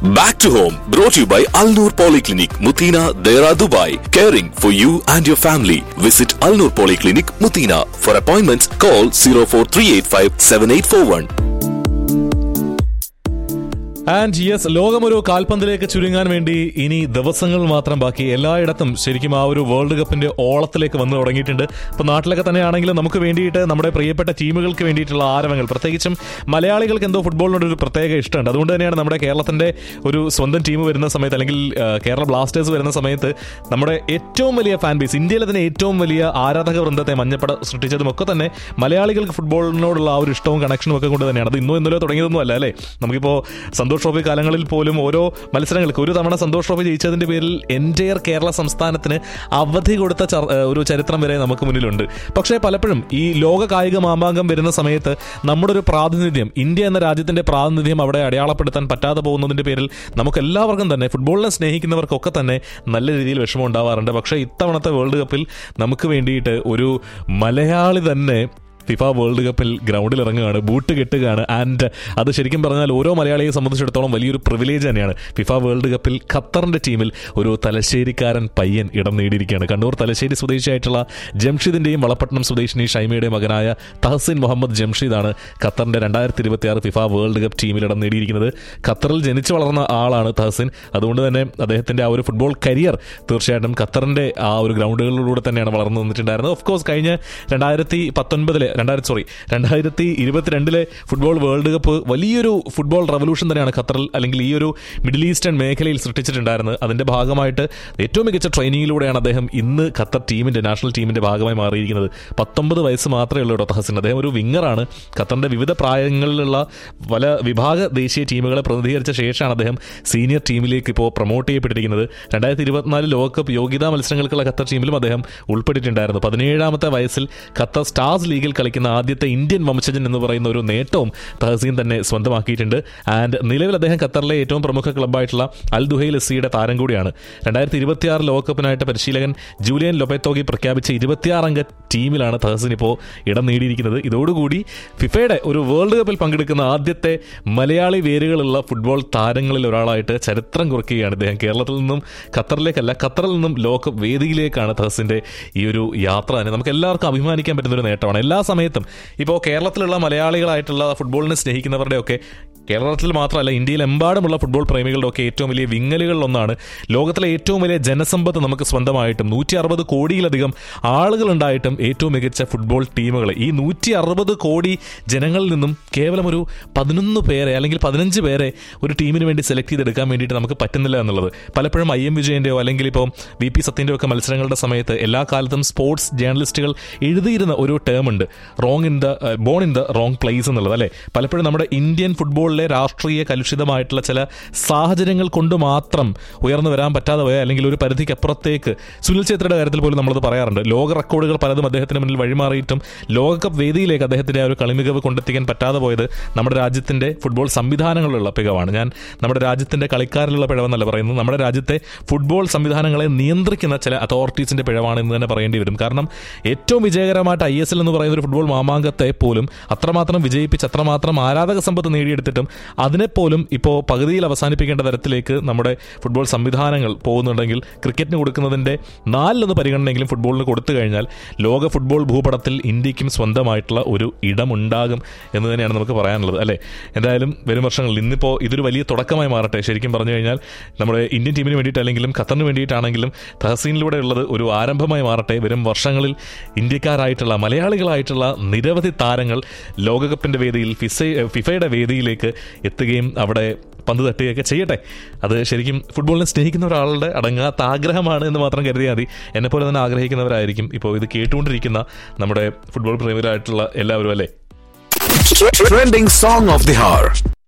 Back to home, brought to you by Al Noor Polyclinic, Mutina, Dera, Dubai. Caring for you and your family. Visit Al Noor Polyclinic, Mutina. For appointments, call 04385 7841. And yes ലോകമൊരു കാൽപന്തിലേക്ക് ചുരുങ്ങാൻ വേണ്ടി ഇനി ദിവസങ്ങൾ മാത്രം ബാക്കി എല്ലായിടത്തും ശരിക്കും ആ ഒരു വേൾഡ് കപ്പിന്റെ ഓളത്തിലേക്ക് വന്നു തുടങ്ങിയിട്ടുണ്ട് ഇപ്പൊ നാട്ടിലൊക്കെ തന്നെയാണെങ്കിലും നമുക്ക് വേണ്ടിയിട്ട് നമ്മുടെ പ്രിയപ്പെട്ട ടീമുകൾക്ക് വേണ്ടിയിട്ടുള്ള ആരവങ്ങൾ പ്രത്യേകിച്ചും മലയാളികൾക്ക് എന്തോ ഫുട്ബോളിനോട് ഒരു പ്രത്യേക ഇഷ്ടമുണ്ട് അതുകൊണ്ട് തന്നെയാണ് നമ്മുടെ കേരളത്തിന്റെ ഒരു സ്വന്തം ടീം വരുന്ന സമയത്ത് അല്ലെങ്കിൽ ആ, കേരള ബ്ലാസ്റ്റേഴ്സ് വരുന്ന സമയത്ത് നമ്മുടെ ഏറ്റവും വലിയ ഫാൻ ബേസ് ഇന്ത്യയിലെ തന്നെ ഏറ്റവും വലിയ ആരാധക വൃന്ദത്തെ മഞ്ഞപ്പട സൃഷ്ടിച്ചതും ഒക്കെ തന്നെ മലയാളികൾക്ക് ഫുട്ബോളിനോടുള്ള ആ ഒരു ഇഷ്ടവും കണക്ഷനും ഒക്കെ കൊണ്ട് തന്നെയാണ് അത് ഇന്നോ ഇന്നലെ തുടങ്ങിയതൊന്നും അല്ല അല്ലേ നമുക്കിപ്പോൾ സന്തോഷ് ട്രോഫി കാലങ്ങളിൽ പോലും ഓരോ മത്സരങ്ങൾക്ക് ഒരു തവണ സന്തോഷ് ട്രോഫി ജയിച്ചതിന്റെ പേരിൽ എൻറ്റയർ കേരള സംസ്ഥാനത്തിന് അവധി കൊടുത്ത ചർ- ഏഹ് ഒരു ചരിത്രം വരെ നമുക്ക് മുന്നിലുണ്ട് പക്ഷേ പലപ്പോഴും ഈ ലോക കായിക മാമാങ്കം വരുന്ന സമയത്ത് നമ്മുടെ ഒരു പ്രാതിനിധ്യം ഇന്ത്യ എന്ന രാജ്യത്തിന്റെ പ്രാതിനിധ്യം അവിടെ അടയാളപ്പെടുത്താൻ പറ്റാതെ പോകുന്നതിന്റെ പേരിൽ നമുക്ക് എല്ലാവർക്കും തന്നെ ഫുട്ബോളിനെ സ്നേഹിക്കുന്നവർക്കൊക്കെ തന്നെ നല്ല രീതിയിൽ വിഷമം ഉണ്ടാവാറുണ്ട് പക്ഷേ ഇത്തവണത്തെ വേൾഡ് കപ്പിൽ നമുക്ക് വേണ്ടിയിട്ട് ഒരു മലയാളി തന്നെ ഫിഫ വേൾഡ് കപ്പിൽ ഗ്രൗണ്ടിൽ ഇറങ്ങുകയാണ് ബൂട്ട് കെട്ടുകയാണ് ആൻഡ് അത് ശരിക്കും പറഞ്ഞാൽ ഓരോ മലയാളിയെ സംബന്ധിച്ചിടത്തോളം വലിയൊരു പ്രിവിലേജ് തന്നെയാണ് ഫിഫ വേൾഡ് കപ്പിൽ ഖത്തറിന്റെ ടീമിൽ ഒരു തലശ്ശേരിക്കാരൻ പയ്യൻ ഇടം നേടിയിരിക്കുകയാണ് കണ്ണൂർ തലശ്ശേരി സ്വദേശിയായിട്ടുള്ള ജംഷീദിന്റെയും വളപട്ടണം സ്വദേശിനി ഷൈമയുടെയും മകനായ തഹസിൻ മുഹമ്മദ് ജംഷീദാണ് ഖത്തറിന്റെ രണ്ടായിരത്തി ഇരുപത്തി ആറ് ഫിഫ വേൾഡ് കപ്പ് ടീമിൽ ഇടം നേടിയിരിക്കുന്നത് ഖത്തറിൽ ജനിച്ചു വളർന്ന ആളാണ് തഹസിൻ അതുകൊണ്ട് തന്നെ അദ്ദേഹത്തിന്റെ ആ ഒരു ഫുട്ബോൾ കരിയർ തീർച്ചയായിട്ടും ഖത്തറിന്റെ ആ ഒരു ഗ്രൗണ്ടുകളിലൂടെ തന്നെയാണ് വളർന്നു വന്നിട്ടുണ്ടായിരുന്നത് ഓഫ് കോഴ്സ് കഴിഞ്ഞ രണ്ടായിരത്തി പത്തൊൻപതിലെ രണ്ടായിരത്തി സോറി രണ്ടായിരത്തി ഇരുപത്തിരണ്ടിലെ ഫുട്ബോൾ വേൾഡ് കപ്പ് വലിയൊരു ഫുട്ബോൾ റവല്യൂഷൻ തന്നെയാണ് ഖത്തറിൽ അല്ലെങ്കിൽ ഈ ഒരു മിഡിൽ ഈസ്റ്റേൺ മേഖലയിൽ സൃഷ്ടിച്ചിട്ടുണ്ടായിരുന്നത് അതിന്റെ ഭാഗമായിട്ട് ഏറ്റവും മികച്ച ട്രെയിനിങ്ങിലൂടെയാണ് അദ്ദേഹം ഇന്ന് ഖത്തർ ടീമിന്റെ നാഷണൽ ടീമിന്റെ ഭാഗമായി മാറിയിരിക്കുന്നത് പത്തൊമ്പത് വയസ്സ് മാത്രമേ ഉള്ളൂ കേട്ടോ തഹസിൻ അദ്ദേഹം ഒരു വിങ്ങറാണ് ഖത്തറിന്റെ വിവിധ പ്രായങ്ങളിലുള്ള പല വിഭാഗ ദേശീയ ടീമുകളെ പ്രതിനിധീകരിച്ച ശേഷമാണ് അദ്ദേഹം സീനിയർ ടീമിലേക്ക് ഇപ്പോൾ പ്രൊമോട്ട് ചെയ്യപ്പെട്ടിരിക്കുന്നത് രണ്ടായിരത്തി ഇരുപത്തിനാല് ലോകകപ്പ് യോഗ്യതാ മത്സരങ്ങൾക്കുള്ള ഖത്തർ ടീമിലും അദ്ദേഹം ഉൾപ്പെട്ടിട്ടുണ്ടായിരുന്നു പതിനേഴാമത്തെ വയസ്സിൽ ഖത്തർ സ്റ്റാർസ് ലീഗിൽ കളിക്കുന്ന ആദ്യത്തെ ഇന്ത്യൻ വംശജൻ എന്ന് പറയുന്ന ഒരു നേട്ടവും തഹസീൻ തന്നെ സ്വന്തമാക്കിയിട്ടുണ്ട് ആൻഡ് നിലവിൽ അദ്ദേഹം ഖത്തറിലെ ഏറ്റവും പ്രമുഖ ക്ലബ്ബായിട്ടുള്ള അൽ ദുഹൈൽ എസ്സിയുടെ താരം കൂടിയാണ് രണ്ടായിരത്തി ഇരുപത്തിയാറ് ലോകകപ്പിനായിട്ട് പരിശീലകൻ ജൂലിയൻ ലൊപെത്തോഗി പ്രഖ്യാപിച്ച ഇരുപത്തിയാറ് അംഗ ടീമിലാണ് തഹസിൻ ഇപ്പോൾ ഇടം നേടിയിരിക്കുന്നത് ഇതോടുകൂടി ഫിഫയുടെ ഒരു വേൾഡ് കപ്പിൽ പങ്കെടുക്കുന്ന ആദ്യത്തെ മലയാളി വേരുകളുള്ള ഫുട്ബോൾ താരങ്ങളിൽ ഒരാളായിട്ട് ചരിത്രം കുറിക്കുകയാണ് ഇദ്ദേഹം കേരളത്തിൽ നിന്നും ഖത്തറിലേക്കല്ല ഖത്തറിൽ നിന്നും ലോകകപ്പ് വേദിയിലേക്കാണ് തഹസിന്റെ ഈ ഒരു യാത്ര തന്നെ നമുക്ക് എല്ലാവർക്കും അഭിമാനിക്കാൻ പറ്റുന്ന ഒരു നേട്ടമാണ് എല്ലാ സമയത്തും ഇപ്പോൾ കേരളത്തിലുള്ള മലയാളികളായിട്ടുള്ള ഫുട്ബോളിനെ സ്നേഹിക്കുന്നവരുടെയൊക്കെ കേരളത്തിൽ മാത്രമല്ല ഇന്ത്യയിലെമ്പാടുമുള്ള ഫുട്ബോൾ പ്രേമികളുടെ ഒക്കെ ഏറ്റവും വലിയ വിങ്ങലുകളിലൊന്നാണ് ലോകത്തിലെ ഏറ്റവും വലിയ ജനസമ്പത്ത് നമുക്ക് സ്വന്തമായിട്ടും നൂറ്റി അറുപത് കോടിയിലധികം ആളുകളുണ്ടായിട്ടും ഏറ്റവും മികച്ച ഫുട്ബോൾ ടീമുകൾ ഈ നൂറ്റി അറുപത് കോടി ജനങ്ങളിൽ നിന്നും കേവലം ഒരു പതിനൊന്ന് പേരെ അല്ലെങ്കിൽ പതിനഞ്ച് പേരെ ഒരു ടീമിന് വേണ്ടി സെലക്ട് ചെയ്തെടുക്കാൻ വേണ്ടിയിട്ട് നമുക്ക് പറ്റുന്നില്ല എന്നുള്ളത് പലപ്പോഴും ഐ എം വിജയന്റെയോ അല്ലെങ്കിൽ ഇപ്പോൾ വി പി സത്യൻ്റെയോ ഒക്കെ മത്സരങ്ങളുടെ സമയത്ത് എല്ലാ കാലത്തും സ്പോർട്സ് ജേർണലിസ്റ്റുകൾ എഴുതിയിരുന്ന ഒരു ടേം ഉണ്ട് wrong in the born in the wrong place എന്നുള്ളത് അല്ലേ പലപ്പോഴും നമ്മുടെ ഇന്ത്യൻ ഫുട്ബോളിലെ രാഷ്ട്രീയ കലുഷിതമായിട്ടുള്ള ചില സാഹചര്യങ്ങൾ കൊണ്ട് മാത്രം ഉയർന്നു വരാൻ പറ്റാതെ പോയ അല്ലെങ്കിൽ ഒരു പരിധിക്ക് അപ്പുറത്തേക്ക് സുനിൽ ഛേത്രിയുടെ കാര്യത്തിൽ പോലും നമ്മളത് പറയാറുണ്ട് ലോക റെക്കോർഡുകൾ പലതും അദ്ദേഹത്തിന് മുന്നിൽ വഴിമാറിയിട്ടും ലോകകപ്പ് വേദിയിലേക്ക് അദ്ദേഹത്തിന്റെ ആ ഒരു കളിമികവ് കൊണ്ടെത്തിക്കാൻ പറ്റാതെ പോയത് നമ്മുടെ രാജ്യത്തിന്റെ ഫുട്ബോൾ സംവിധാനങ്ങളിലുള്ള പിഴവാണ് ഞാൻ നമ്മുടെ രാജ്യത്തിന്റെ കളിക്കാരിലുള്ള പിഴവെന്നല്ല പറയുന്നത് നമ്മുടെ രാജ്യത്തെ ഫുട്ബോൾ സംവിധാനങ്ങളെ നിയന്ത്രിക്കുന്ന ചില അതോറിറ്റീസിന്റെ പിഴവാണ് എന്ന് തന്നെ പറയേണ്ടി വരും കാരണം ഏറ്റവും വിജയകരമായിട്ട് ഐ എസ് എൽ എന്ന് പറയുന്ന ഒരു ഫുട്ബോൾ മാമാങ്കത്തെ പോലും അത്രമാത്രം വിജയിപ്പിച്ച് അത്രമാത്രം ആരാധക സമ്പത്ത് നേടിയെടുത്തിട്ടും അതിനെപ്പോലും ഇപ്പോൾ പകുതിയിൽ അവസാനിപ്പിക്കേണ്ട തരത്തിലേക്ക് നമ്മുടെ ഫുട്ബോൾ സംവിധാനങ്ങൾ പോകുന്നുണ്ടെങ്കിൽ ക്രിക്കറ്റിന് കൊടുക്കുന്നതിന്റെ നാലിലൊന്ന് പരിഗണനയെങ്കിലും ഫുട്ബോളിന് കൊടുത്തു കഴിഞ്ഞാൽ ലോക ഫുട്ബോൾ ഭൂപടത്തിൽ ഇന്ത്യക്കും സ്വന്തമായിട്ടുള്ള ഒരു ഇടമുണ്ടാകും എന്ന് തന്നെയാണ് നമുക്ക് പറയാനുള്ളത് അല്ലേ എന്തായാലും വരും വർഷങ്ങളിൽ ഇന്നിപ്പോൾ ഇതൊരു വലിയ തുടക്കമായി മാറട്ടെ ശരിക്കും പറഞ്ഞു കഴിഞ്ഞാൽ നമ്മുടെ ഇന്ത്യൻ ടീമിന് വേണ്ടിയിട്ടല്ലെങ്കിലും ഖത്തറിന് വേണ്ടിയിട്ടാണെങ്കിലും തഹസീനിലൂടെ ഉള്ളത് ഒരു ആരംഭമായി മാറട്ടെ വരും വർഷങ്ങളിൽ ഇന്ത്യക്കാരായിട്ടുള്ള മലയാളികളായിട്ടുള്ള നിരവധി താരങ്ങൾ ലോകകപ്പിന്റെ വേദിയിൽ ഫിസ ഫിഫയുടെ വേദിയിലേക്ക് എത്തുകയും അവിടെ പന്ത് തട്ടുകയൊക്കെ ചെയ്യട്ടെ അത് ശരിക്കും ഫുട്ബോളിനെ സ്നേഹിക്കുന്ന ഒരാളുടെ അടങ്ങാത്ത ആഗ്രഹമാണ് എന്ന് മാത്രം കരുതിയാൽ മതി എന്നെപ്പോലെ തന്നെ ആഗ്രഹിക്കുന്നവരായിരിക്കും ഇപ്പോൾ ഇത് കേട്ടുകൊണ്ടിരിക്കുന്ന നമ്മുടെ ഫുട്ബോൾ പ്രേമികളായിട്ടുള്ള എല്ലാവരും അല്ലേ Trending song of the hour.